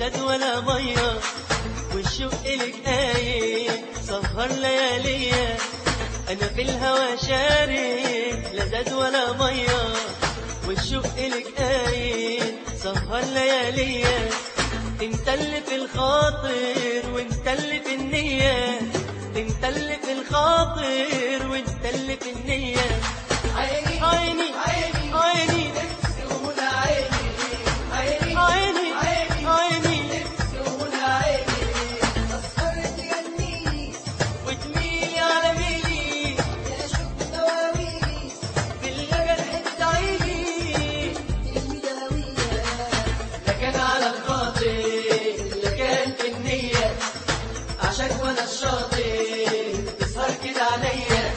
زاد ولا مية والشوق لك قايم سهر لياليا أنا في الهوى شاري لا زاد ولا مية والشوق لك قايم سهر لياليا انت اللي في الخاطر وانت اللي في النية انت اللي في الخاطر وانت اللي في النية عيني عيني عيني عيني يقول عيني عيني عيني عيني عيني يقول عيني تسهر تغنيني وتميلي على ميلي يا شوق دواويني بالجرح تعيني المداوية لا كان على الخاطر لا كان في النية عشان وانا الشاطر تسهر كده عليا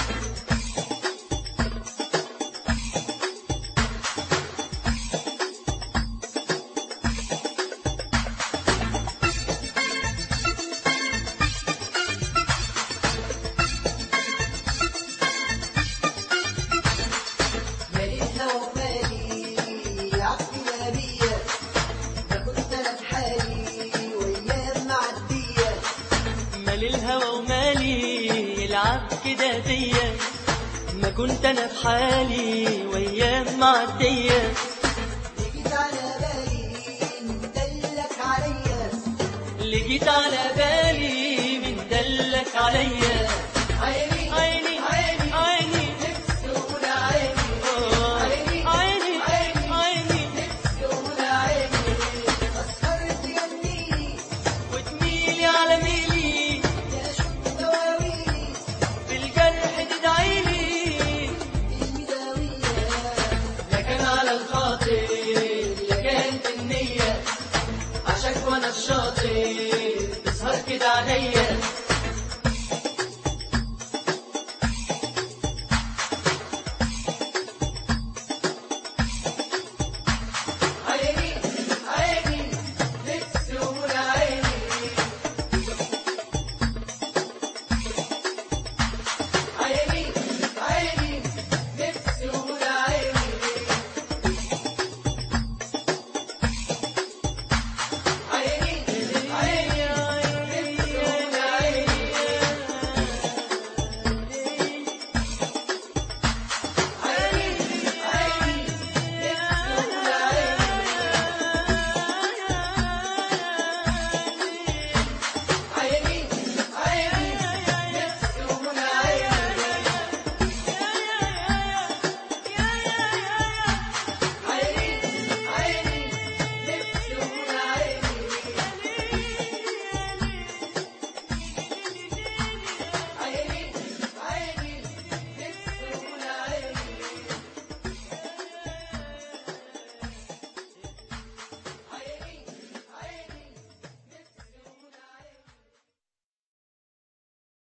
مالي الهوى ومالي عقلي نبية ما كنت انا في حالي وايام معدية مال الهوى ومالي يلعب كده بيا ما كنت انا في حالي وايام معديه جيت على بالي مدلك عليا اللي جيت على بالي